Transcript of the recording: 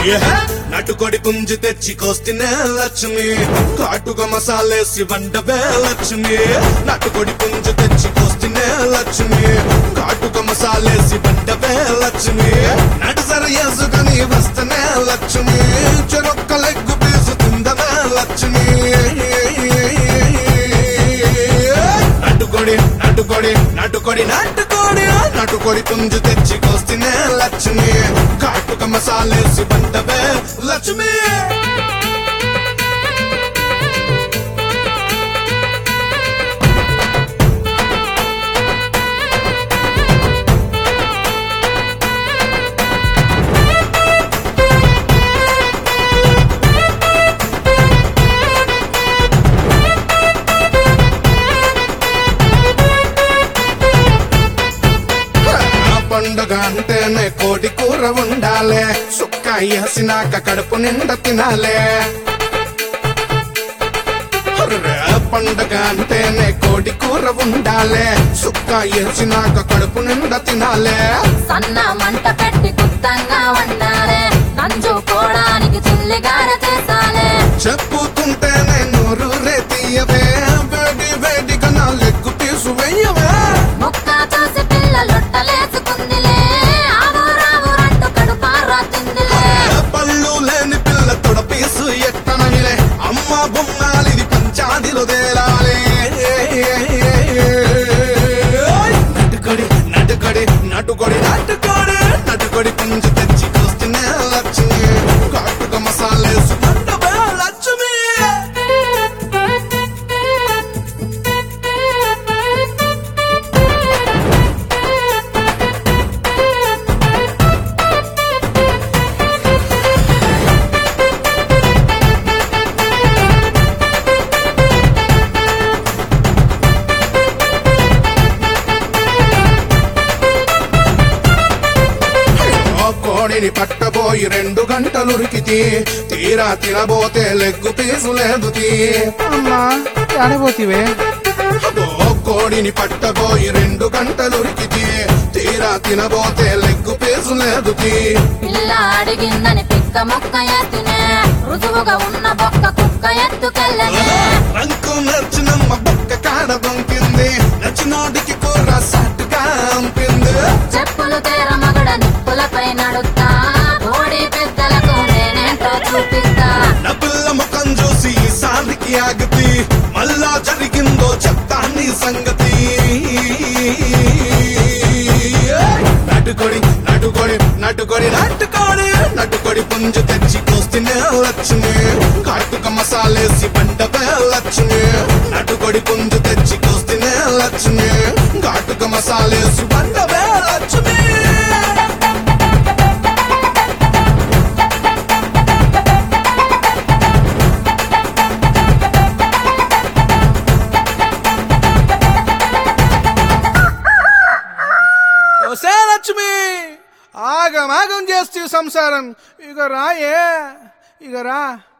నటుకొడి పుంజి తెచ్చి కోస్తినే లక్ష్మి కాటుక మసాలేసి వండవే లక్ష్మి నటుకొడి పుంజి తెచ్చి కోస్తినే లక్ష్మి కాటుక మసాలేసి వండవే లక్ష్మి నడుసర వేసుకొని వస్తనే లక్ష్మి చెరొక్క లెగ్గు పీసు తిందనే లక్ష్మి నటుకొడి నటుకొడి నటుకొడి నటుకొడి నటుకొడి పుంజు తెచ్చి కోస్తినే లక్ష్మి కాటుక మసాలేసి వండవే లక్ష్మి ఆ పండుగ అంటేనే కోడి కూర ఉండాలే సుక్క వేసినాక కడుపు నిండా తినాలే అర్రే, పండుగ అంటేనే కోడి కూర ఉండాలే సుక్క వేసినాక కడుపు నిండా తినాలే సన్న మంట పెట్టి గుత్తంగా వండాలే నంజుకోవడానికి చిల్లిగార చేసాలే చెప్పుకుంటేనే నోరు రే తీయవే వేడి వేడిగా నా లెగ్గు తీసు వెయ్యవే ముక్క చూసి పిల్ల లొట్టలేసుకుందిలే ఆవు రావురంటూ కడుపారా తిందిలే పళ్ళు లేని పిల్ల తొడపీసు ఎట్టనవిలే అమ్మ బొమ్మాలిది పంచాదిలో తేలాలి నటుకొడి నటుకొడి నటుకొడి నటుకొడి నటుకొడి పుంజు తెచ్చి చూస్తేనే లక్ష్మి కాటుక మసాలేసు మండవే లక్ష్మి ఓ కోడిని పట్టబోయి రెండు గంటలురికితి తీరా తినబోతే లెగ్గు పీసు లేదు తీ అమ్మా ఆడబోతివే ఓ కోడిని పట్టబోయి రెండు గంటలురికితి తీరా తినబోతే లెగ్గు పీసు లేదు తీ పిల్ల అడిగిందని పిక్క ముక్క ఎత్తినే రుజువుగా ఉన్న బొక్క కుక్క ఎత్తుకెళ్ళనే రంకు నచ్చినమ్మ బొక్క కాడ బొంకింది నచ్చినోడికి కూర సట్టుగా అంపింది చెప్పులు తేర మగడ నిప్పులపై నడుస్తా కోడి పెద్దలకు నేనేంటో చూపిస్తా నా పిల్ల ముఖం చూసి ఈసారికి ఆగతి మళ్ళా జరిగిందో చెప్తా నీ సంగతి నటుకొడి నటుకొడి నటుకొడి నటుకొడి నటుకొడి పుంజు తెచ్చి కోస్తేనే లక్ష్మి కాటుక మసాలేసి పండవే లక్ష్మి నటుకొడి పుంజు తెచ్చి కోస్తేనే లక్ష్మి కాటుక మసాలేసి పండవే లక్ష్మి ఒసే లక్ష్మి ఆగమాగం చేస్తూ సంసారం ఇక రాయే ఇక రా